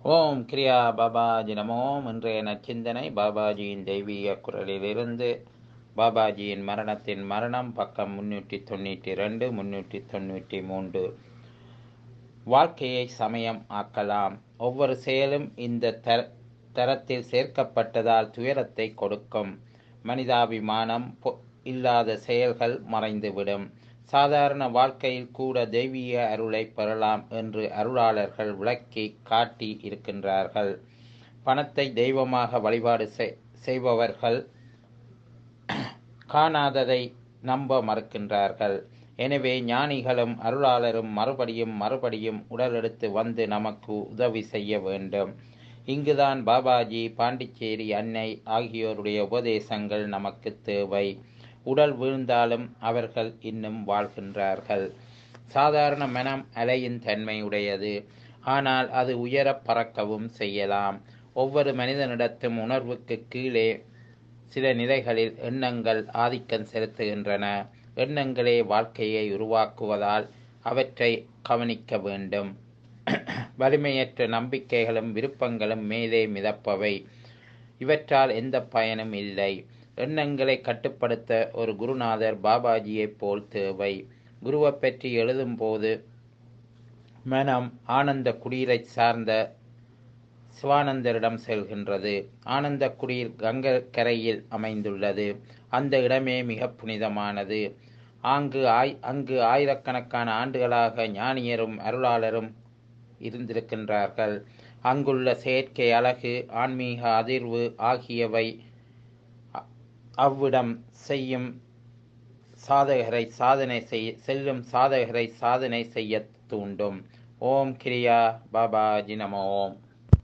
ஓம் கிரியா பாபாஜி நமோம் இன்றைய நச்சிந்தனை பாபாஜியின் தெய்வீக குரலிலிருந்து பாபாஜியின் மரணத்தின் மரணம் பக்கம் முன்னூற்றி தொண்ணூற்றி ரெண்டு முன்னூற்றி தொண்ணூற்றி மூன்று வாழ்க்கையை சமயம் ஆக்கலாம் ஒவ்வொரு செயலும் இந்த தர தரத்தில் சேர்க்கப்பட்டதால் துயரத்தை கொடுக்கும் மனிதாபிமானம் பொ- இல்லாத செயல்கள் மறைந்துவிடும் சாதாரண வாழ்க்கையில் கூட தெய்வீக அருளை பெறலாம் என்று அருளாளர்கள் விளக்கி காட்டி இருக்கின்றார்கள் பணத்தை தெய்வமாக வழிபாடு செய்- செய்பவர்கள் காணாததை நம்ப மறுக்கின்றார்கள் எனவே ஞானிகளும் அருளாளரும் மறுபடியும் மறுபடியும் உடலெடுத்து வந்து நமக்கு உதவி செய்ய வேண்டும் இங்குதான் பாபாஜி பாண்டிச்சேரி அன்னை ஆகியோருடைய உபதேசங்கள் நமக்கு தேவை உடல் வீழ்ந்தாலும் அவர்கள் இன்னும் வாழ்கின்றார்கள் சாதாரண மனம் அலையின் தன்மையுடையது ஆனால் அது உயரப் பறக்கவும் செய்யலாம் ஒவ்வொரு மனிதனிடத்தும் உணர்வுக்கு கீழே சில நிலைகளில் எண்ணங்கள் ஆதிக்கம் செலுத்துகின்றன எண்ணங்களே வாழ்க்கையை உருவாக்குவதால் அவற்றை கவனிக்க வேண்டும் வலிமையற்ற நம்பிக்கைகளும் விருப்பங்களும் மேலே மிதப்பவை இவற்றால் எந்த பயனும் இல்லை எண்ணங்களை கட்டுப்படுத்த ஒரு குருநாதர் பாபாஜியைப் போல் தேவை குருவை பற்றி எழுதும்போது மனம் ஆனந்த குடியரை சார்ந்த சிவானந்தரிடம் செல்கின்றது ஆனந்த குடியில் கங்கை கரையில் அமைந்துள்ளது அந்த இடமே மிக புனிதமானது அங்கு ஆய் அங்கு ஆயிரக்கணக்கான ஆண்டுகளாக ஞானியரும் அருளாளரும் இருந்திருக்கின்றார்கள் அங்குள்ள செயற்கை அழகு ஆன்மீக அதிர்வு ஆகியவை அ- அவ்விடம் செய்யும் சாதகரை சாதனை செய்ய செல்லும் சாதகரை சாதனை செய்ய தூண்டும் ஓம் கிரியா பாபாஜி நம ஓம்